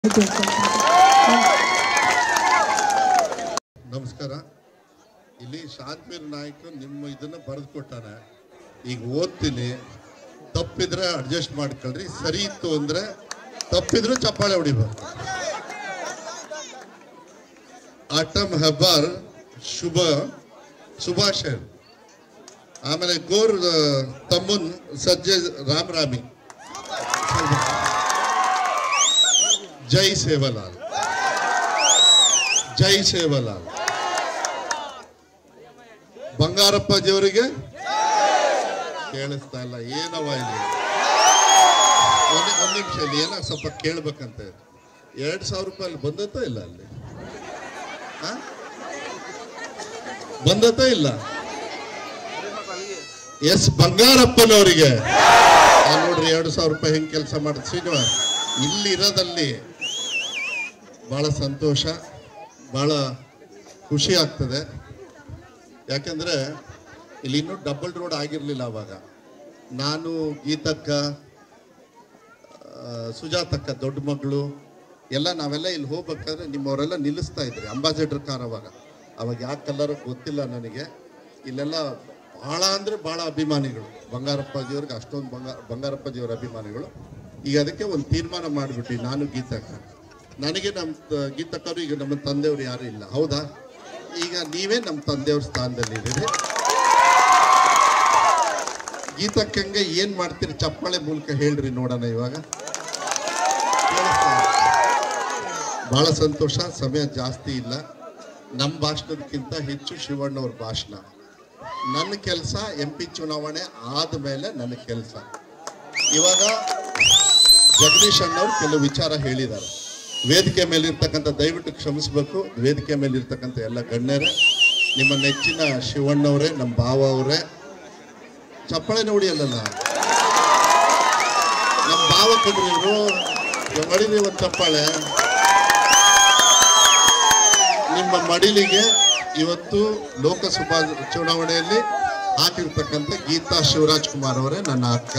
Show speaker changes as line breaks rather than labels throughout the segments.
ನಮಸ್ಕಾರ ಇಲ್ಲಿ ಶಾಂತವೀರ್ ನಾಯ್ಕ ನಿಮ್ಮ ಇದನ್ನ ಬರೆದು ಕೊಟ್ಟಾನೆ ಈಗ ಓದ್ತೀನಿ ತಪ್ಪಿದ್ರೆ ಅಡ್ಜಸ್ಟ್ ಮಾಡ್ಕೊಳ್ರಿ ಸರಿ ಇತ್ತು ಅಂದ್ರೆ ತಪ್ಪಿದ್ರು ಚಪ್ಪಾಳೆ ಹೊಡಿಬೇಕು ಆಟಮ್ ಹೆಬ್ಬಾರ್ ಶುಭ ಶುಭಾಶಯ ಆಮೇಲೆ ಗೋರ್ ತಮ್ಮನ್ ಸಜ್ಜೆ ರಾಮ್ ರಾಮಿ ಜೈ ಸೇವಲಾಲ್ ಜೈ ಸೇವಲಾಲ್ ಬಂಗಾರಪ್ಪಾಜಿಯವರಿಗೆ ಕೇಳಿಸ್ತಾ ಇಲ್ಲ ಏನವ ಇಲ್ಲಿ ಒಂದ್ ಒಂದ್ ನಿಮಿಷ ಇಲ್ಲಿ ಏನೋ ಸ್ವಲ್ಪ ಕೇಳ್ಬೇಕಂತ ಎರಡ್ ಸಾವಿರ ರೂಪಾಯಿ ಅಲ್ಲಿ ಬಂದತ್ತ ಇಲ್ಲ ಅಲ್ಲಿ ಆ? ಬಂದತ್ತ ಇಲ್ಲ ಎಸ್ ಬಂಗಾರಪ್ಪನವರಿಗೆ ಆ ನೋಡ್ರಿ ಎರಡು ಸಾವಿರ ರೂಪಾಯಿ ಹೆಂಗ್ ಕೆಲಸ ಮಾಡುತ್ತೆ ಶ್ರೀನಿವಾಸ್ ಇಲ್ಲಿ ಇರೋದಲ್ಲಿ ಬಹಳ ಸಂತೋಷ ಬಹಳ ಖುಷಿ ಆಗ್ತದೆ ಯಾಕಂದ್ರೆ ಇಲ್ಲಿ ಇನ್ನೂ ಡಬಲ್ ರೋಡ್ ಆಗಿರ್ಲಿಲ್ಲ ಅವಾಗ ನಾನು ಗೀತಕ್ಕ ಆ, ಸುಜಾತಕ್ಕ ದೊಡ್ಡ ಮಗಳು ಎಲ್ಲ ನಾವೆಲ್ಲ ಇಲ್ಲಿ ಹೋಗ್ಬೇಕಾದ್ರೆ ನಿಮ್ಮವರೆಲ್ಲ ನಿಲ್ಲಿಸ್ತಾ ಇದ್ರಿ ಅಂಬಾಸಿಡರ್ ಕಾರ್ ಅವಾಗ ಅವಾಗ ಯಾವ ಕಲರ್ ಗೊತ್ತಿಲ್ಲ ನನಗೆ ಇಲ್ಲೆಲ್ಲ ಬಹಳ ಅಂದ್ರೆ ಬಹಳ ಅಭಿಮಾನಿಗಳು ಬಂಗಾರಪ್ಪಾಜಿಯವ್ರಿಗೆ ಅಷ್ಟೊಂದು ಬಂಗಾರ ಬಂಗಾರಪ್ಪಾಜಿಯವ್ರ ಅಭಿಮಾನಿಗಳು ಈಗ ಅದಕ್ಕೆ ಒಂದು ತೀರ್ಮಾನ ಮಾಡಿಬಿಟ್ವಿ ನಾನು ಗೀತಕ್ಕ ನನಗೆ ನಮ್ಮ ತ- ಗೀತಕ್ಕರು ಈಗ ನಮ್ಮ ತಂದೆಯವರು ಯಾರು ಇಲ್ಲ ಹೌದಾ ಈಗ ನೀವೇ ನಮ್ಮ ತಂದೆಯವ್ರ ಸ್ಥಾನದಲ್ಲಿ ಇದ್ದೀರಿ ಗೀತಕ್ಕಂಗೆ ಏನ್ ಮಾಡ್ತೀರಿ ಚಪ್ಪಾಳೆ ಮೂಲಕ ಹೇಳ್ರಿ ನೋಡೋಣ ಇವಾಗ ಕೇಳಿಸ್ತಾ? ಬಹಳ ಸಂತೋಷ ಸಮಯ ಜಾಸ್ತಿ ಇಲ್ಲ ನಮ್ಮ ಭಾಷಣದಕ್ಕಿಂತ ಹೆಚ್ಚು ಶಿವಣ್ಣವ್ರ ಭಾಷಣ ನನ್ನ ಕೆಲಸ ಎಂ ಪಿ ಚುನಾವಣೆ ಆದಮೇಲೆ ನನ್ನ ಕೆಲಸ ಇವಾಗ ಜಗದೀಶ್ ಅಣ್ಣವ್ರು ಕೆಲವು ವಿಚಾರ ಹೇಳಿದ್ದಾರೆ ವೇದಿಕೆ ಮೇಲೆ ಇರ್ತಕ್ಕಂಥ ದಯವಿಟ್ಟು ಕ್ಷಮಿಸ್ಬೇಕು ವೇದಿಕೆ ಮೇಲೆ ಇರ್ತಕ್ಕಂಥ ಎಲ್ಲ ಗಣ್ಯರೇ ನಿಮ್ಮ ನೆಚ್ಚಿನ ಶಿವಣ್ಣವರೇ ನಮ್ಮ ಭಾವ ಅವರೇ ಚಪ್ಪಾಳೆ ನೋಡಿ ಅಲ್ಲಲ್ಲ ನಮ್ಮ ಭಾವ ಕಡ್ರಿ ಇವರು ಹೊಡಿರಿ ಒಂದು ಚಪ್ಪಾಳೆ ನಿಮ್ಮ ಮಡಿಲಿಗೆ ಇವತ್ತು ಲೋಕಸಭಾ ಚುನಾವಣೆಯಲ್ಲಿ ಹಾಕಿರ್ತಕ್ಕಂಥ ಗೀತಾ ಶಿವರಾಜ್ ಕುಮಾರ್ ಅವರೇ ನನ್ನ ಅಕ್ಕ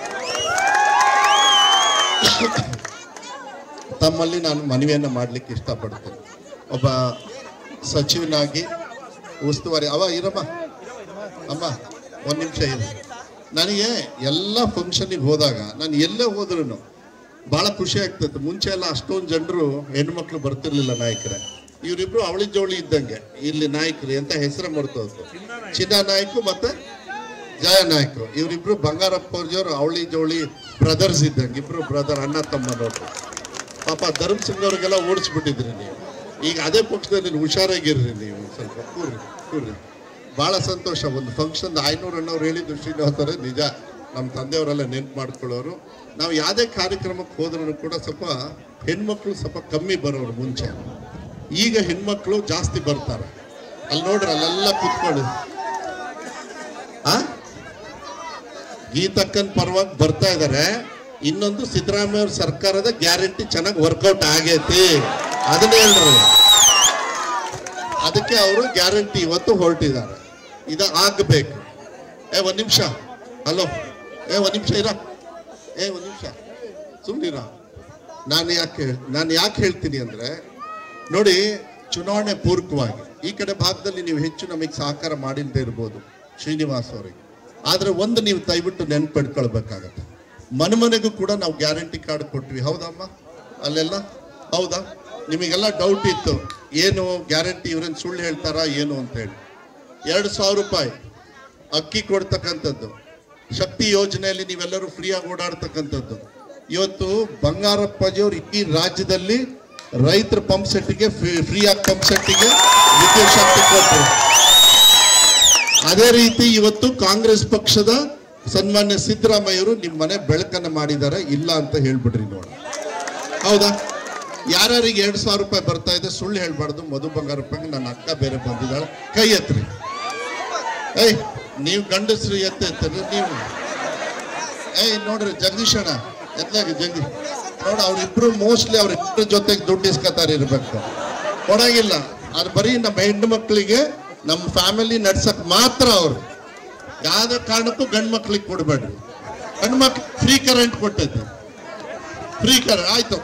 ತಮ್ಮಲ್ಲಿ ನಾನು ಮನವಿಯನ್ನು ಮಾಡಲಿಕ್ಕೆ ಇಷ್ಟಪಡ್ತೇನೆ ಒಬ್ಬ ಸಚಿವನಾಗಿ ಉಸ್ತುವಾರಿ ಅವ ಇರಮ್ಮ ಅಮ್ಮ ಒಂದು ನಿಮಿಷ ಇರು ನನಗೆ ಎಲ್ಲ ಫಂಕ್ಷನಿಗೆ ಹೋದಾಗ ನಾನು ಎಲ್ಲೇ ಹೋದ್ರೂ ಭಾಳ ಖುಷಿ ಆಗ್ತದೆ ಮುಂಚೆ ಎಲ್ಲ ಅಷ್ಟೊಂದು ಜನರು ಹೆಣ್ಮಕ್ಳು ಬರ್ತಿರ್ಲಿಲ್ಲ ನಾಯಕರೇ ಇವರಿಬ್ರು ಅವಳಿ ಜೋಳಿ ಇದ್ದಂಗೆ ಇಲ್ಲಿ ನಾಯಕರು ಅಂತ ಹೆಸರು ಮರ್ತೋದು ಚಿನ್ನ ನಾಯಕು ಮತ್ತೆ ಜಯ ನಾಯಕರು ಇವರಿಬ್ರು ಬಂಗಾರಪ್ಪ ಅವ್ರಜೋರು ಅವಳಿ ಜೋಳಿ ಬ್ರದರ್ಸ್ ಇದ್ದಂಗೆ ಇಬ್ರು ಬ್ರದರ್ ಅಣ್ಣ ತಮ್ಮ ನೋಡ್ರಿ ಪಾಪ ಧರ್ಮ ಸಿಂಗ್ ಅವ್ರಿಗೆಲ್ಲ ಓಡಿಸ್ಬಿಟ್ಟಿದ್ರಿ ನೀವು ಈಗ ಅದೇ ಪಕ್ಷದಲ್ಲಿ ಹುಷಾರಾಗಿರ್ರಿ ನೀವು ಸ್ವಲ್ಪ ಕೂರ್ರಿ ಕೂರ್ರಿ ಬಹಳ ಸಂತೋಷ ಒಂದು ಫಂಕ್ಷನ್ ಆಯ್ನೂರು ಅಣ್ಣವ್ರು ಹೇಳಿದ್ದು ಶ್ರೀನಿವಾಸರೇ ನಿಜ ನಮ್ಮ ತಂದೆಯವರೆಲ್ಲ ನೆನ್ಪು ಮಾಡ್ಕೊಳ್ಳೋರು ನಾವು ಯಾವುದೇ ಕಾರ್ಯಕ್ರಮಕ್ಕೆ ಹೋದ್ರೂ ಕೂಡ ಸ್ವಲ್ಪ ಹೆಣ್ಮಕ್ಳು ಸ್ವಲ್ಪ ಕಮ್ಮಿ ಬರೋರು ಮುಂಚೆ ಈಗ ಹೆಣ್ಮಕ್ಳು ಜಾಸ್ತಿ ಬರ್ತಾರೆ ಅಲ್ಲಿ ನೋಡ್ರಿ ಅಲ್ಲೆಲ್ಲ ಕುತ್ಕೊಳ್ಳಿ ಆ ಗೀತಕ್ಕನ್ ಪರವಾಗಿ ಬರ್ತಾ ಇದಾರೆ ಇನ್ನೊಂದು ಸಿದ್ದರಾಮಯ್ಯ ಅವ್ರ ಸರ್ಕಾರದ ಗ್ಯಾರಂಟಿ ಚೆನ್ನಾಗಿ ವರ್ಕೌಟ್ ಆಗೈತಿ ಅದನ್ನ ಹೇಳ್ರಿ ಅದಕ್ಕೆ ಅವರು ಗ್ಯಾರಂಟಿ ಇವತ್ತು ಹೊರಟಿದ್ದಾರೆ ಇದು ಆಗಬೇಕು ಏ ಒಂದ್ ನಿಮಿಷ ಹಲೋ ಏ ಒಂದ್ ನಿಮಿಷ ಇರ ಏ ಒಂದ್ ನಿಮಿಷ ಸುಮ್ಮನಿರ ನಾನು ಯಾಕೆ ನಾನು ಯಾಕೆ ಹೇಳ್ತೀನಿ ಅಂದ್ರೆ ನೋಡಿ ಚುನಾವಣೆ ಪೂರ್ವಕವಾಗಿ ಈ ಕಡೆ ಭಾಗದಲ್ಲಿ ನೀವು ಹೆಚ್ಚು ನಮಗೆ ಸಹಕಾರ ಮಾಡಿಲ್ಲದೆ ಇರ್ಬೋದು ಶ್ರೀನಿವಾಸ್ ಅವರಿಗೆ ಆದ್ರೆ ಒಂದು ನೀವು ದಯವಿಟ್ಟು ನೆನ್ಪಿಡ್ಕೊಳ್ಬೇಕಾಗತ್ತೆ ಮನೆ ಮನೆಗೂ ಕೂಡ ನಾವು ಗ್ಯಾರಂಟಿ ಕಾರ್ಡ್ ಕೊಟ್ವಿ ಹೌದಮ್ಮ ಅಲ್ಲೆಲ್ಲ ಹೌದಾ ನಿಮಗೆಲ್ಲ ಡೌಟ್ ಇತ್ತು ಏನು ಗ್ಯಾರಂಟಿ ಇವ್ರೇನು ಸುಳ್ಳು ಹೇಳ್ತಾರಾ ಏನು ಅಂತ ಹೇಳಿ ಎರಡು ಸಾವಿರ ರೂಪಾಯಿ ಅಕ್ಕಿ ಕೊಡ್ತಕ್ಕಂಥದ್ದು ಶಕ್ತಿ ಯೋಜನೆಯಲ್ಲಿ ನೀವೆಲ್ಲರೂ ಫ್ರೀಯಾಗಿ ಓಡಾಡ್ತಕ್ಕಂಥದ್ದು ಇವತ್ತು ಬಂಗಾರಪ್ಪಾಜಿಯವರು ಈ ರಾಜ್ಯದಲ್ಲಿ ರೈತರ ಪಂಪ್ ಸೆಟ್ಗೆ ಫ್ರೀಯಾಗಿ ಪಂಪ್ ಸೆಟ್ಗೆ ವಿದ್ಯುತ್ ಶಕ್ತಿ ಕೊಟ್ಟರು ಅದೇ ರೀತಿ ಇವತ್ತು ಕಾಂಗ್ರೆಸ್ ಪಕ್ಷದ ಸನ್ಮಾನ್ಯ ಸಿದ್ದರಾಮಯ್ಯವರು ನಿಮ್ಮ ಮನೆ ಬೆಳಕನ್ನ ಮಾಡಿದ್ದಾರೆ ಇಲ್ಲ ಅಂತ ಹೇಳ್ಬಿಡ್ರಿ ನೋಡಿ ಹೌದಾ ಯಾರ್ಯಾರಿಗೆ ಎರಡು ಸಾವಿರ ರೂಪಾಯಿ ಬರ್ತಾ ಇದೆ ಸುಳ್ಳು ಹೇಳ್ಬಾರ್ದು ಮಧು ಬಂಗಾರಪ್ಪಂಗೆ ನನ್ನ ಅಕ್ಕ ಬೇರೆ ಬಂದಿದ್ದಾಳೆ ಕೈ ಎತ್ರಿ ಏಯ್ ನೀವು ಗಂಡಸ್ರು ಎತ್ತ ಎತ್ತರಿ ನೀವು ಏಯ್ ನೋಡ್ರಿ ಜಗದೀಶ್ ಅಣ್ಣ ಎತ್ಲಾಗಿ ಜಗದಿ ನೋಡ ಅವ್ರಿಬ್ರು ಮೋಸ್ಟ್ಲಿ ಅವ್ರಿಬ್ರ ಜೊತೆಗೆ ದುಡ್ಡು ಇಸ್ಕೊತಾರೆ ಇರ್ಬೇಕು ಕೊಡಂಗಿಲ್ಲ ಅದು ಬರೀ ನಮ್ಮ ಹೆಣ್ಣು ಮಕ್ಕಳಿಗೆ ನಮ್ಮ ಫ್ಯಾಮಿಲಿ ನಡ್ಸಕ್ ಮಾತ್ರ ಅವರು ಯಾವ್ದೇ ಕಾರಣಕ್ಕೂ ಗಂಡು ಮಕ್ಳಿಗೆ ಕೊಡಬೇಡ್ರಿ ಗಂಡು ಮಕ್ಳು ಫ್ರೀ ಕರೆಂಟ್ ಕೊಟ್ಟೈತಿ ಫ್ರೀ ಕರೆಂಟ್ ಆಯ್ತು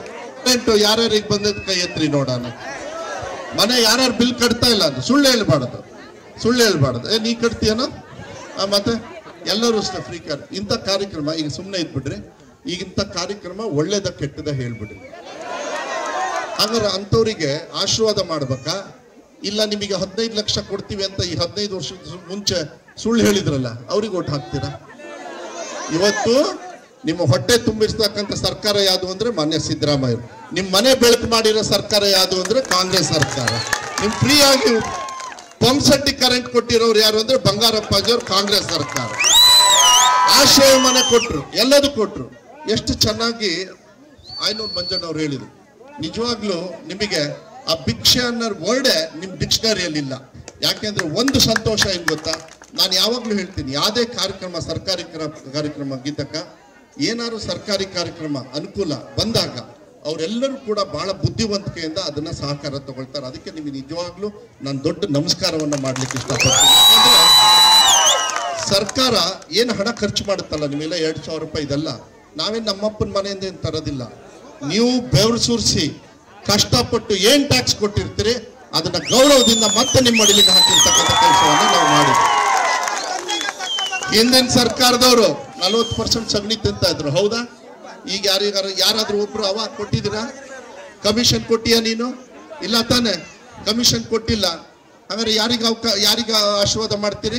ಎಂಟು ಯಾರ್ಯಾರಿಗೆ ಬಂದದ್ ಕೈ ಎತ್ರಿ ನೋಡೋಣ ಮನೆ ಯಾರ್ಯಾರು ಬಿಲ್ ಕಟ್ತಾ ಇಲ್ಲ ಅಂತ ಸುಳ್ಳು ಹೇಳ್ಬಾರ್ದು ಸುಳ್ಳು ಹೇಳ್ಬಾರ್ದು ಏ ನೀ ಕಟ್ತೀಯನೋ ಆ, ಮತ್ತೆ ಎಲ್ಲರೂ ಅಷ್ಟೇ ಫ್ರೀ ಕಾರ್ ಇಂಥ ಕಾರ್ಯಕ್ರಮ ಈಗ ಸುಮ್ಮನೆ ಇದ್ಬಿಡ್ರಿ ಈಗ ಇಂಥ ಕಾರ್ಯಕ್ರಮ ಒಳ್ಳೇದ ಕೆಟ್ಟದ ಹೇಳ್ಬಿಡ್ರಿ ಹಾಗಾದ್ರೆ ಅಂಥವ್ರಿಗೆ ಆಶೀರ್ವಾದ ಮಾಡ್ಬೇಕಾ ಇಲ್ಲ ನಿಮಗೆ ಹದಿನೈದು ಲಕ್ಷ ಕೊಡ್ತೀವಿ ಅಂತ ಈ ಹದಿನೈದು ವರ್ಷದ ಮುಂಚೆ ಸುಳ್ಳು ಹೇಳಿದ್ರಲ್ಲ ಅವ್ರಿಗೆ ಓಟ್ ಹಾಕ್ತೀರಾ ಇವತ್ತು ನಿಮ್ಮ ಹೊಟ್ಟೆ ತುಂಬಿಸ್ತಕ್ಕಂಥ ಸರ್ಕಾರ ಯಾವುದು ಅಂದ್ರೆ ಮಾನ್ಯ ಸಿದ್ದರಾಮಯ್ಯ ನಿಮ್ಮ ಮನೆ ಬೆಳಕು ಮಾಡಿರೋ ಸರ್ಕಾರ ಯಾವುದು ಅಂದ್ರೆ ಕಾಂಗ್ರೆಸ್ ಸರ್ಕಾರ ನಿಮ್ ಫ್ರೀ ಆಗಿ ಪಂಪ್ಸೆಟ್ಟಿ ಕರೆಂಟ್ ಕೊಟ್ಟಿರೋರು ಯಾರು ಅಂದ್ರೆ ಬಂಗಾರಪ್ಪಾಜಿಯವ್ರು ಕಾಂಗ್ರೆಸ್ ಸರ್ಕಾರ ಆಶ್ರಯ ಮನೆ ಕೊಟ್ರು ಎಲ್ಲದೂ ಕೊಟ್ರು ಎಷ್ಟು ಚೆನ್ನಾಗಿ ಆಯ್ನೂರ್ ಮಂಜಣ್ಣ ಅವ್ರು ಹೇಳಿದ್ರು ನಿಜವಾಗ್ಲೂ ನಿಮಗೆ ಆ ಭಿಕ್ಷೆ ಅನ್ನೋ ವರ್ಡೇ ನಿಮ್ ಡಿಕ್ಷನರಿಯಲ್ಲಿ ಇಲ್ಲ ಯಾಕೆಂದ್ರೆ ಒಂದು ಸಂತೋಷ ಏನ್ ಗೊತ್ತಾ ನಾನು ಯಾವಾಗ್ಲೂ ಹೇಳ್ತೀನಿ ಯಾವುದೇ ಕಾರ್ಯಕ್ರಮ ಸರ್ಕಾರಿ ಕ್ರ- ಕಾರ್ಯಕ್ರಮ ಗೀತಕ್ಕ ಏನಾದ್ರು ಸರ್ಕಾರಿ ಕಾರ್ಯಕ್ರಮ ಅನುಕೂಲ ಬಂದಾಗ ಅವರೆಲ್ಲರೂ ಕೂಡ ಬಹಳ ಬುದ್ಧಿವಂತಿಕೆಯಿಂದ ಅದನ್ನ ಸಹಕಾರ ತಗೊಳ್ತಾರೆ ಅದಕ್ಕೆ ನಿಮಗೆ ನಿಜವಾಗ್ಲೂ ನಾನು ದೊಡ್ಡ ನಮಸ್ಕಾರವನ್ನ ಮಾಡ್ಲಿಕ್ಕೆ ಇಷ್ಟಪಡ್ತೀನಿ ಯಾಕಂದ್ರೆ ಸರ್ಕಾರ ಏನು ಹಣ ಖರ್ಚು ಮಾಡುತ್ತಲ್ಲ ನೀವೆಲ್ಲ ಎರಡು ಸಾವಿರ ರೂಪಾಯಿ ಇದೆಲ್ಲ ನಾವೇನು ನಮ್ಮಪ್ಪನ ಮನೆಯಿಂದ ಏನು ತರೋದಿಲ್ಲ ನೀವು ಬೆವರು ಸುರಿಸಿ ಕಷ್ಟಪಟ್ಟು ಏನ್ ಟ್ಯಾಕ್ಸ್ ಕೊಟ್ಟಿರ್ತೀರಿ ಅದನ್ನ ಗೌರವದಿಂದ ಮತ್ತೆ ನಿಮ್ಮ ಮಡಿಲಿಗೆ ಹಾಕಿರ್ತಕ್ಕಂಥ ಕೆಲಸವನ್ನು ನಾವು ಮಾಡಿದ್ವಿ ಹಿಂದಿನ ಸರ್ಕಾರದವರು ನಲ್ವತ್ತು ಪರ್ಸೆಂಟ್ ಸಗಣಿ ತಿಂತಾ ಇದ್ರು ಹೌದಾ ಈಗ ಯಾರಿಗಾರ ಯಾರಾದ್ರೂ ಒಬ್ರು ಅವ ಕೊಟ್ಟಿದ್ದೀರಾ ಕಮಿಷನ್ ಕೊಟ್ಟಿಯಾ ನೀನು ಇಲ್ಲ ತಾನೆ ಕಮಿಷನ್ ಕೊಟ್ಟಿಲ್ಲ ಹಾಗಾದ್ರೆ ಯಾರಿಗ ಅವಕ ಯಾರಿಗ ಆಶೀರ್ವಾದ ಮಾಡ್ತೀರಿ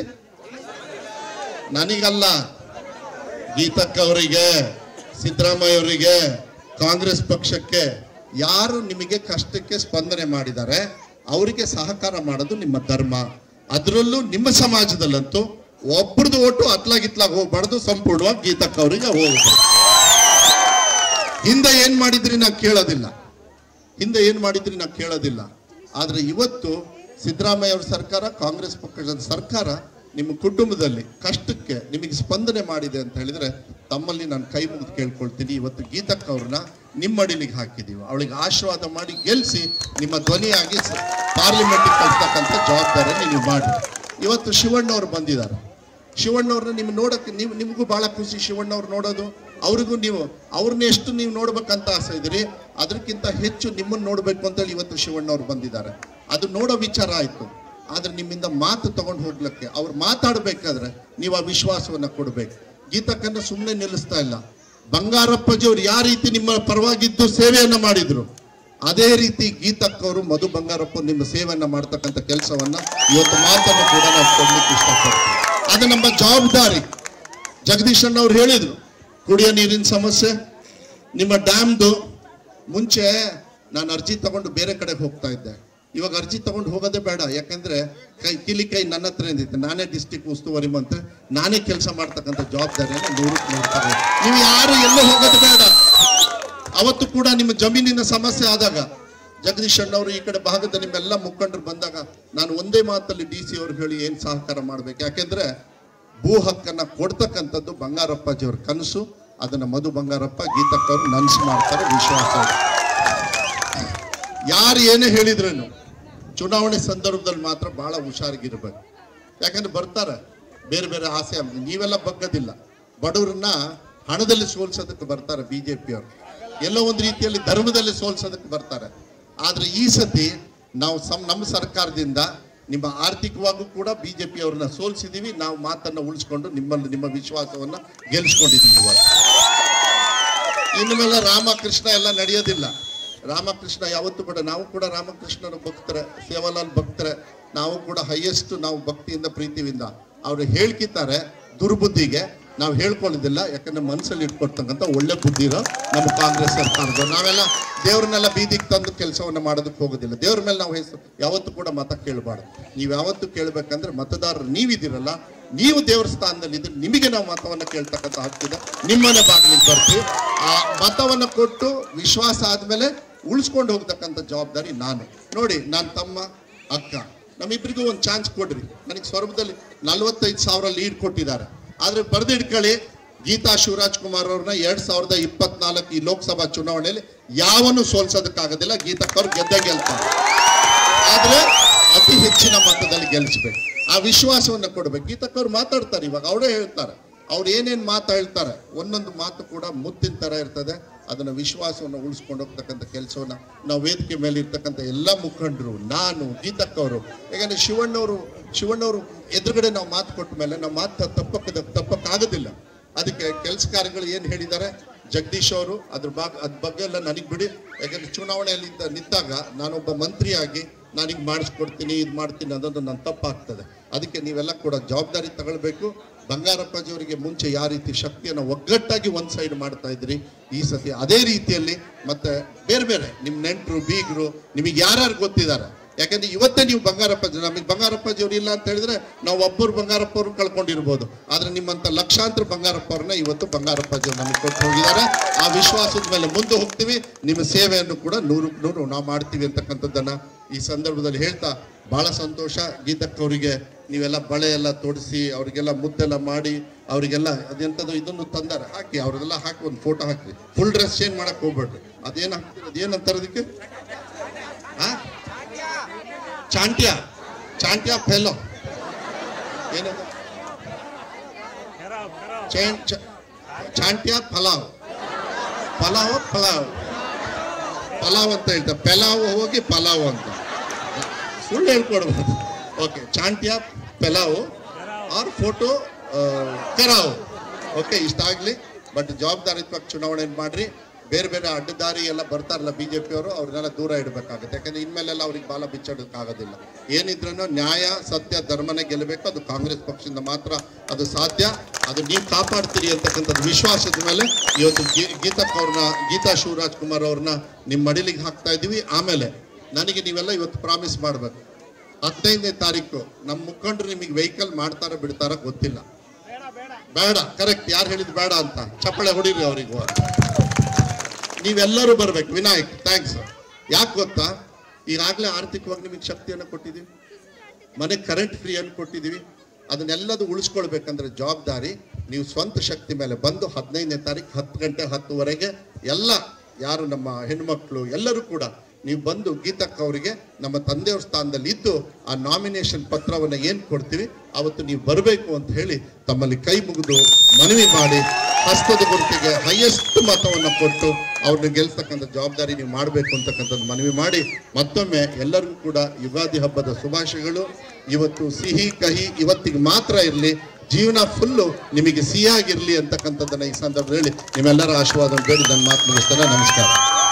ನನಗಲ್ಲ ಗೀತಕ್ಕ ಅವರಿಗೆ ಸಿದ್ದರಾಮಯ್ಯ ಅವರಿಗೆ ಕಾಂಗ್ರೆಸ್ ಪಕ್ಷಕ್ಕೆ ಯಾರು ನಿಮಗೆ ಕಷ್ಟಕ್ಕೆ ಸ್ಪಂದನೆ ಮಾಡಿದ್ದಾರೆ ಅವರಿಗೆ ಸಹಕಾರ ಮಾಡೋದು ನಿಮ್ಮ ಧರ್ಮ ಅದರಲ್ಲೂ ನಿಮ್ಮ ಸಮಾಜದಲ್ಲಂತೂ ಒಬ್ರದ್ದು ಓಟು ಅತ್ಲಾಗಿತ್ಲಾಗ ಹೋಗ್ಬಾರ್ದು ಸಂಪೂರ್ಣವಾಗಿ ಗೀತಕ್ಕ ಅವರಿಗೆ ಹೋಗ್ಬೇಕು ಹಿಂದೆ ಏನ್ ಮಾಡಿದ್ರಿ ನಾ ಕೇಳೋದಿಲ್ಲ ಹಿಂದೆ ಏನ್ ಮಾಡಿದ್ರಿ ನಾ ಕೇಳೋದಿಲ್ಲ ಆದ್ರೆ ಇವತ್ತು ಸಿದ್ದರಾಮಯ್ಯ ಅವ್ರ ಸರ್ಕಾರ ಕಾಂಗ್ರೆಸ್ ಪಕ್ಷದ ಸರ್ಕಾರ ನಿಮ್ಮ ಕುಟುಂಬದಲ್ಲಿ ಕಷ್ಟಕ್ಕೆ ನಿಮಗೆ ಸ್ಪಂದನೆ ಮಾಡಿದೆ ಅಂತ ಹೇಳಿದ್ರೆ ತಮ್ಮಲ್ಲಿ ನಾನು ಕೈ ಮುಗಿದು ಕೇಳ್ಕೊಳ್ತೀನಿ ಇವತ್ತು ಗೀತಕ್ಕ ಅವ್ರನ್ನ ನಿಮ್ಮ ಅಡಿಲಿಗೆ ಹಾಕಿದೀವಿ ಅವಳಿಗೆ ಆಶೀರ್ವಾದ ಮಾಡಿ ಗೆಲ್ಸಿ ನಿಮ್ಮ ಧ್ವನಿಯಾಗಿ ಪಾರ್ಲಿಮೆಂಟ್ಗೆ ಕಳ್ತಕ್ಕಂಥ ಜವಾಬ್ದಾರಿಯನ್ನು ನೀವು ಮಾಡಿ ಇವತ್ತು ಶಿವಣ್ಣವ್ರು ಬಂದಿದ್ದಾರೆ ಶಿವಣ್ಣವ್ರನ್ನ ನಿಮ್ ನೋಡಕ್ಕೆ ನೀವು ನಿಮಗೂ ಬಹಳ ಖುಷಿ ಶಿವಣ್ಣವ್ರು ನೋಡೋದು ಅವ್ರಿಗೂ ನೀವು ಅವ್ರನ್ನ ಎಷ್ಟು ನೀವು ನೋಡ್ಬೇಕಂತ ಆಸೆ ಇದ್ರಿ ಅದಕ್ಕಿಂತ ಹೆಚ್ಚು ನಿಮ್ಮನ್ನ ನೋಡ್ಬೇಕು ಅಂತೇಳಿ ಇವತ್ತು ಶಿವಣ್ಣವ್ರು ಬಂದಿದ್ದಾರೆ ಅದು ನೋಡೋ ವಿಚಾರ ಆಯ್ತು ಆದ್ರೆ ನಿಮ್ಮಿಂದ ಮಾತು ತಗೊಂಡು ಹೋಗ್ಲಿಕ್ಕೆ ಅವ್ರು ಮಾತಾಡ್ಬೇಕಾದ್ರೆ ನೀವು ಆ ವಿಶ್ವಾಸವನ್ನ ಕೊಡ್ಬೇಕು ಗೀತಕ್ಕನ್ನ ಸುಮ್ಮನೆ ನಿಲ್ಲಿಸ್ತಾ ಇಲ್ಲ ಬಂಗಾರಪ್ಪಜಿಯವ್ರು ಯಾವ ರೀತಿ ನಿಮ್ಮ ಪರವಾಗಿದ್ದು ಸೇವೆಯನ್ನ ಮಾಡಿದ್ರು ಅದೇ ರೀತಿ ಗೀತಕ್ಕವರು ಮಧು ಬಂಗಾರಪ್ಪ ನಿಮ್ಮ ಸೇವೆಯನ್ನ ಮಾಡ್ತಕ್ಕಂಥ ಕೆಲಸವನ್ನ ಇವತ್ತು ಮಾತನ್ನು ಕೂಡ ನಾವು ಕೊಡ್ಲಿಕ್ಕೆ ಇಷ್ಟಪಡ್ತೀವಿ ಅದು ನಮ್ಮ ಜವಾಬ್ದಾರಿ ಜಗದೀಶ್ ಅಣ್ಣ ಅವ್ರು ಹೇಳಿದ್ರು ಕುಡಿಯೋ ನೀರಿನ ಸಮಸ್ಯೆ ನಿಮ್ಮ ಡ್ಯಾಮ್ದು ಮುಂಚೆ ನಾನು ಅರ್ಜಿ ತಗೊಂಡು ಬೇರೆ ಕಡೆಗೆ ಹೋಗ್ತಾ ಇದ್ದೆ ಇವಾಗ ಅರ್ಜಿ ತಗೊಂಡು ಹೋಗೋದೇ ಬೇಡ ಯಾಕಂದ್ರೆ ಕೈ ಕಿಲಿ ಕೈ ನನ್ನ ಹತ್ರ ಇದ್ದಿತ್ತು ನಾನೇ ಡಿಸ್ಟಿಕ್ ಉಸ್ತುವಾರಿ ಮಂತ್ರಿ ನಾನೇ ಕೆಲಸ ಮಾಡ್ತಕ್ಕಂಥ ಜವಾಬ್ದಾರಿಯನ್ನು ನೂರಕ್ಕೆ ಮಾಡ್ತಾರೆ ನೀವು ಯಾರು ಎಲ್ಲೂ ಹೋಗೋದು ಬೇಡ ಅವತ್ತು ಕೂಡ ನಿಮ್ಮ ಜಮೀನಿನ ಸಮಸ್ಯೆ ಆದಾಗ ಜಗದೀಶ್ ಅಣ್ಣವರು ಈ ಕಡೆ ಭಾಗದ ನಿಮ್ಮೆಲ್ಲ ಮುಖಂಡರು ಬಂದಾಗ ನಾನು ಒಂದೇ ಮಾತಲ್ಲಿ ಡಿ ಸಿ ಅವ್ರಿಗೆ ಹೇಳಿ ಏನ್ ಸಹಕಾರ ಮಾಡ್ಬೇಕು ಯಾಕೆಂದ್ರೆ ಭೂ ಹಕ್ಕನ್ನ ಕೊಡ್ತಕ್ಕಂಥದ್ದು ಬಂಗಾರಪ್ಪಾಜಿಯವ್ರ ಕನಸು ಅದನ್ನ ಮಧು ಬಂಗಾರಪ್ಪ ಗೀತಕ್ಕವ್ರು ನನ್ಸು ಮಾಡ್ತಾರೆ ವಿಶ್ವಾಸ ಇದೆ. ಯಾರು ಏನೇ ಹೇಳಿದ್ರೇನು ಚುನಾವಣೆ ಸಂದರ್ಭದಲ್ಲಿ ಮಾತ್ರ ಬಹಳ ಹುಷಾರಾಗಿರ್ಬೇಕು ಯಾಕಂದ್ರೆ ಬರ್ತಾರೆ ಬೇರೆ ಬೇರೆ ಆಸೆ ನೀವೆಲ್ಲ ಬಗ್ಗದಿಲ್ಲ ಬಡವರನ್ನ ಹಣದಲ್ಲಿ ಸೋಲ್ಸೋದಕ್ಕೆ ಬರ್ತಾರೆ ಬಿಜೆಪಿಯವರು ಎಲ್ಲೋ ಒಂದು ರೀತಿಯಲ್ಲಿ ಧರ್ಮದಲ್ಲಿ ಸೋಲ್ಸೋದಕ್ಕೆ ಬರ್ತಾರೆ ಆದ್ರೆ ಈ ಸತಿ ನಾವು ಸಂ ನಮ್ಮ ಸರ್ಕಾರದಿಂದ ನಿಮ್ಮ ಆರ್ಥಿಕವಾಗೂ ಕೂಡ ಬಿಜೆಪಿ ಅವ್ರನ್ನ ಸೋಲ್ಸಿದೀವಿ ನಾವು ಮಾತನ್ನ ಉಳಿಸ್ಕೊಂಡು ನಿಮ್ಮಲ್ಲಿ ನಿಮ್ಮ ವಿಶ್ವಾಸವನ್ನ ಗೆಲ್ಸ್ಕೊಂಡಿದೀವಿ ಇವತ್ತು ಇನ್ನು ಮೇಲೆ ರಾಮಕೃಷ್ಣ ಎಲ್ಲ ನಡೆಯೋದಿಲ್ಲ ರಾಮಕೃಷ್ಣ ಯಾವತ್ತೂ ಕೂಡ ನಾವು ಕೂಡ ರಾಮಕೃಷ್ಣನ ಭಕ್ತರೆ ಸೇವಾಲಾಲ್ ಭಕ್ತರೆ ನಾವು ಕೂಡ ಹೈಯೆಸ್ಟ್ ನಾವು ಭಕ್ತಿಯಿಂದ ಪ್ರೀತಿಯಿಂದ ಅವ್ರು ಹೇಳ್ಕಿದ್ದಾರೆ ದುರ್ಬುದ್ಧಿಗೆ ನಾವು ಹೇಳ್ಕೊಳ್ಳೋದಿಲ್ಲ ಯಾಕಂದ್ರೆ ಮನಸ್ಸಲ್ಲಿ ಇಟ್ಕೊಡ್ತಕ್ಕಂಥ ಒಳ್ಳೆ ಬುದ್ಧಿ ಇರೋ ನಮ್ಮ ಕಾಂಗ್ರೆಸ್ ಸರ್ಕಾರದ ನಾವೆಲ್ಲ ದೇವ್ರನ್ನೆಲ್ಲ ಬೀದಿಗೆ ತಂದು ಕೆಲಸವನ್ನ ಮಾಡೋದಕ್ಕೆ ಹೋಗೋದಿಲ್ಲ ದೇವ್ರ ಮೇಲೆ ನಾವು ಹೆಸರು ಯಾವತ್ತೂ ಕೂಡ ಮತ ಕೇಳಬಾರ್ದು ನೀವು ಯಾವತ್ತೂ ಕೇಳಬೇಕಂದ್ರೆ ಮತದಾರರು ನೀವಿದ್ದೀರಲ್ಲ ನೀವು ದೇವರ ಸ್ಥಾನದಲ್ಲಿ ಇದ್ರೆ ನಿಮಗೆ ನಾವು ಮತವನ್ನ ಕೇಳ್ತಕ್ಕಂಥ ಹಕ್ಕಿದೆ ನಿಮ್ಮನೆ ಬಾಗಿಲಿಗೆ ಬರ್ತೀವಿ ಆ ಮತವನ್ನ ಕೊಟ್ಟು ವಿಶ್ವಾಸ ಆದ್ಮೇಲೆ ಉಳಿಸ್ಕೊಂಡು ಹೋಗ್ತಕ್ಕಂಥ ಜವಾಬ್ದಾರಿ ನಾನು ನೋಡಿ ನಾನು ತಮ್ಮ ಅಕ್ಕ ನಮ್ಮಿಬ್ಬರಿಗೂ ಒಂದು ಚಾನ್ಸ್ ಕೊಡ್ರಿ ನನಗೆ ಸ್ವರ್ಭದಲ್ಲಿ ನಲವತ್ತೈದು ಸಾವಿರ ಲೀಡ್ ಕೊಟ್ಟಿದ್ದಾರೆ ಆದ್ರೆ ಬರ್ದಿಡ್ಕೊಳ್ಳಿ ಗೀತಾ ಶಿವರಾಜ್ ಕುಮಾರ್ ಅವ್ರನ್ನ ಎರಡ್ ಸಾವಿರದ ಇಪ್ಪತ್ನಾಲ್ಕು ಈ ಲೋಕಸಭಾ ಚುನಾವಣೆಯಲ್ಲಿ ಯಾವನು ಸೋಲ್ಸೋದಕ್ಕಾಗೋದಿಲ್ಲ ಗೀತಕ್ಕವ್ರು ಗೆದ್ದೇ ಗೆಲ್ತಾರೆ ಆದ್ರೆ ಅತಿ ಹೆಚ್ಚಿನ ಮತದಲ್ಲಿ ಗೆಲ್ಲಿಸ್ಬೇಕು ಆ ವಿಶ್ವಾಸವನ್ನ ಕೊಡ್ಬೇಕು ಗೀತಕ್ಕವ್ರು ಮಾತಾಡ್ತಾರೆ ಇವಾಗ ಅವರೇ ಹೇಳ್ತಾರೆ ಅವ್ರು ಏನೇನು ಮಾತು ಹೇಳ್ತಾರೆ ಒಂದೊಂದು ಮಾತು ಕೂಡ ಮುತ್ತಿನ ಥರ ಇರ್ತದೆ ಅದನ್ನ ವಿಶ್ವಾಸವನ್ನು ಉಳಿಸ್ಕೊಂಡು ಹೋಗ್ತಕ್ಕಂಥ ಕೆಲಸವನ್ನ ನಾವು ವೇದಿಕೆ ಮೇಲೆ ಇರ್ತಕ್ಕಂಥ ಎಲ್ಲ ಮುಖಂಡರು ನಾನು ಗೀತಕ್ಕ ಅವರು ಯಾಕಂದ್ರೆ ಶಿವಣ್ಣವರು ಶಿವಣ್ಣವರು ಎದುರುಗಡೆ ನಾವು ಮಾತು ಕೊಟ್ಟ ಮೇಲೆ ನಾವು ಮಾತು ತಪ್ಪಕ್ಕದ ತಪ್ಪಕ್ಕಾಗೋದಿಲ್ಲ ಅದಕ್ಕೆ ಕೆಲಸ ಕಾರ್ಯಗಳು ಏನು ಹೇಳಿದ್ದಾರೆ ಜಗದೀಶ್ ಅವರು ಅದ್ರ ಬಾಗ ಅದ್ರ ಬಗ್ಗೆ ಎಲ್ಲ ನನಗೆ ಬಿಡಿ ಯಾಕಂದ್ರೆ ಚುನಾವಣೆಯಲ್ಲಿ ಇದ್ದ- ನಿಂತಾಗ ನಾನೊಬ್ಬ ಮಂತ್ರಿಯಾಗಿ ನಾನೀಗ ಮಾಡಿಸ್ಕೊಡ್ತೀನಿ ಇದು ಮಾಡ್ತೀನಿ ಅನ್ನೋದು ನನ್ನ ತಪ್ಪಾಗ್ತದೆ ಅದಕ್ಕೆ ನೀವೆಲ್ಲ ಕೂಡ ಜವಾಬ್ದಾರಿ ತಗೊಳ್ಬೇಕು ಬಂಗಾರಪ್ಪಾಜಿಯವರಿಗೆ ಮುಂಚೆ ಯಾವ ರೀತಿ ಶಕ್ತಿಯನ್ನು ಒಗ್ಗಟ್ಟಾಗಿ ಒಂದ್ ಸೈಡ್ ಮಾಡ್ತಾ ಇದ್ರಿ ಈ ಸತಿ ಅದೇ ರೀತಿಯಲ್ಲಿ ಮತ್ತೆ ಬೇರೆ ಬೇರೆ ನಿಮ್ ನೆಂಟರು ಬೀಗರು ನಿಮಗೆ ಯಾರ್ಯಾರು ಗೊತ್ತಿದ್ದಾರೆ ಯಾಕಂದ್ರೆ ಇವತ್ತೇ ನೀವು ಬಂಗಾರಪ್ಪಾಜಿ ನಮಗೆ ಬಂಗಾರಪ್ಪಾಜಿ ಅವ್ರು ಇಲ್ಲ ಅಂತ ಹೇಳಿದ್ರೆ ನಾವು ಒಬ್ಬರು ಬಂಗಾರಪ್ಪ ಅವ್ರು ಕಳ್ಕೊಂಡಿರ್ಬೋದು ಆದ್ರೆ ನಿಮ್ಮಂತ ಲಕ್ಷಾಂತರ ಬಂಗಾರಪ್ಪ ಅವ್ರನ್ನ ಇವತ್ತು ಬಂಗಾರಪ್ಪಾಜಿ ಅವ್ರು ನಮಗೆ ಕೊಟ್ಟು ಹೋಗಿದ್ದಾರೆ ಆ ವಿಶ್ವಾಸದ ಮೇಲೆ ಮುಂದೆ ಹೋಗ್ತೀವಿ ನಿಮ್ಮ ಸೇವೆಯನ್ನು ಕೂಡ ನೂರಕ್ಕೆ ನೂರು ನಾವು ಮಾಡ್ತೀವಿ ಅಂತಕ್ಕಂಥದ್ದನ್ನ ಈ ಸಂದರ್ಭದಲ್ಲಿ ಹೇಳ್ತಾ ಬಹಳ ಸಂತೋಷ ಗೀತಕ್ಕ ಅವರಿಗೆ ನೀವೆಲ್ಲ ಬಳೆ ಎಲ್ಲ ತೊಡಿಸಿ ಅವರಿಗೆಲ್ಲ ಮುದ್ದೆಲ್ಲ ಮಾಡಿ ಅವರಿಗೆಲ್ಲ ಅದೆಂಥದ್ದು ಇದನ್ನು ತಂದಾರೆ ಹಾಕಿ ಅವ್ರದೆಲ್ಲ ಹಾಕಿ ಒಂದು ಫೋಟೋ ಹಾಕಿ ಫುಲ್ ಡ್ರೆಸ್ ಚೇಂಜ್ ಮಾಡಕ್ ಹೋಗ್ಬೇಡ್ರಿ ಅದೇನು ಹಾಕ್ತೀರಿ ಅದೇನಂತಾರೆ ಅದಕ್ಕೆ ಆ ಚಾಂಟ್ಯ ಚಾಂಟ್ಯ ಫೆಲೋ ಏನದು ಚೇನ್ ಚ- ಚಾಂಟ್ಯ ಪಲಾವ್ ಪಲಾವ್ ಪಲಾವ್ ಪಲಾವ್ ಅಂತ ಹೇಳ್ತಾರೆ ಪೆಲಾವ್ ಹೋಗಿ ಪಲಾವ್ ಅಂತ ಸುಳ್ಳು ಹೇಳ್ಕೊಡ್ಬೋದು ಓಕೆ ಚಾಂಟ್ಯ ಪೆಲಾವ್ ಆರ್ ಫೋಟೋ ಕರಾವ್ ಓಕೆ ಇಷ್ಟ ಆಗ್ಲಿ ಬಟ್ ಜವಾಬ್ದಾರಿತ್ವಾಗಿ ಚುನಾವಣೆ ಮಾಡ್ರಿ ಬೇರೆ ಬೇರೆ ಅಡ್ಡದಾರಿ ಎಲ್ಲ ಬರ್ತಾರಲ್ಲ ಬಿಜೆಪಿ ಅವರು ಅವ್ರನ್ನೆಲ್ಲ ದೂರ ಇಡಬೇಕಾಗುತ್ತೆ ಯಾಕಂದ್ರೆ ಇನ್ಮೇಲೆಲ್ಲ ಅವ್ರಿಗೆ ಬಾಲ ಬಿಚ್ಚಾಡೋಕ್ಕಾಗೋದಿಲ್ಲ ಏನಿದ್ರೂ ನ್ಯಾಯ ಸತ್ಯ ಧರ್ಮನೇ ಗೆಲ್ಲಬೇಕು ಅದು ಕಾಂಗ್ರೆಸ್ ಪಕ್ಷದಿಂದ ಮಾತ್ರ ಅದು ಸಾಧ್ಯ ಅದು ನೀವು ಕಾಪಾಡ್ತೀರಿ ಅಂತಕ್ಕಂಥದ್ದು ವಿಶ್ವಾಸದ ಮೇಲೆ ಇವತ್ತು ಗೀ- ಗೀತಕ್ಕ ಅವ್ರನ್ನ ಗೀತಾ ಶಿವರಾಜ್ ಕುಮಾರ್ ಅವ್ರನ್ನ ನಿಮ್ಮ ಮಡಿಲಿಗೆ ಹಾಕ್ತಾ ಇದೀವಿ ಆಮೇಲೆ ನನಗೆ ನೀವೆಲ್ಲ ಇವತ್ತು ಪ್ರಾಮಿಸ್ ಮಾಡಬೇಕು ಹದಿನೈದನೇ ತಾರೀಕು ನಮ್ಮ ಮುಖಂಡರು ನಿಮಗೆ ವೆಹಿಕಲ್ ಮಾಡ್ತಾರ ಬಿಡ್ತಾರ ಗೊತ್ತಿಲ್ಲ ಬೇಡ ಕರೆಕ್ಟ್ ಯಾರು ಹೇಳಿದ್ ಬೇಡ ಅಂತ ಚಪ್ಪಳೆ ಹೊಡೀರಿ ಅವರಿಗೂ ನೀವೆಲ್ಲರೂ ಬರ್ಬೇಕು ವಿನಾಯಕ್ ಥ್ಯಾಂಕ್ಸ್ ಯಾಕೆ ಗೊತ್ತಾ ಈಗಾಗಲೇ ಆರ್ಥಿಕವಾಗಿ ನಿಮಗೆ ಶಕ್ತಿಯನ್ನು ಕೊಟ್ಟಿದ್ದೀವಿ ಮನೆ ಕರೆಂಟ್ ಫ್ರೀ ಅನ್ನು ಕೊಟ್ಟಿದ್ದೀವಿ ಅದನ್ನೆಲ್ಲದು ಉಳಿಸ್ಕೊಳ್ಬೇಕಂದ್ರೆ ಜವಾಬ್ದಾರಿ ನೀವು ಸ್ವಂತ ಶಕ್ತಿ ಮೇಲೆ ಬಂದು ಹದಿನೈದನೇ ತಾರೀಕು ಹತ್ತು ಗಂಟೆ ಹತ್ತುವರೆಗೆ ಎಲ್ಲ ಯಾರು ನಮ್ಮ ಹೆಣ್ಮಕ್ಳು ಎಲ್ಲರೂ ಕೂಡ ನೀವು ಬಂದು ಗೀತಕ್ಕ ಅವರಿಗೆ ನಮ್ಮ ತಂದೆಯವ್ರ ಸ್ಥಾನದಲ್ಲಿ ಇದ್ದು ಆ ನಾಮಿನೇಷನ್ ಪತ್ರವನ್ನು ಏನು ಕೊಡ್ತೀವಿ ಅವತ್ತು ನೀವು ಬರಬೇಕು ಅಂತ ಹೇಳಿ ತಮ್ಮಲ್ಲಿ ಕೈ ಮುಗಿದು ಮನವಿ ಮಾಡಿ ಹಸ್ತದ ಗುರುತಿಗೆ ಹೈಯೆಸ್ಟ್ ಮತವನ್ನು ಕೊಟ್ಟು ಅವ್ರನ್ನ ಗೆಲ್ತಕ್ಕಂಥ ಜವಾಬ್ದಾರಿ ನೀವು ಮಾಡಬೇಕು ಅಂತಕ್ಕಂಥದ್ದು ಮನವಿ ಮಾಡಿ ಮತ್ತೊಮ್ಮೆ ಎಲ್ಲರಿಗೂ ಕೂಡ ಯುಗಾದಿ ಹಬ್ಬದ ಶುಭಾಶಯಗಳು ಇವತ್ತು ಸಿಹಿ ಕಹಿ ಇವತ್ತಿಗೆ ಮಾತ್ರ ಇರಲಿ ಜೀವನ ಫುಲ್ಲು ನಿಮಗೆ ಸಿಹಿಯಾಗಿರ್ಲಿ ಅಂತಕ್ಕಂಥದ್ದನ್ನ ಈ ಸಂದರ್ಭದಲ್ಲಿ ನಿಮ್ಮೆಲ್ಲರ ಆಶೀರ್ವಾದ ಬೇಡಿ ನನ್ನ ಮಾತು ಮುಗಿಸ್ತೇನೆ ನಮಸ್ಕಾರ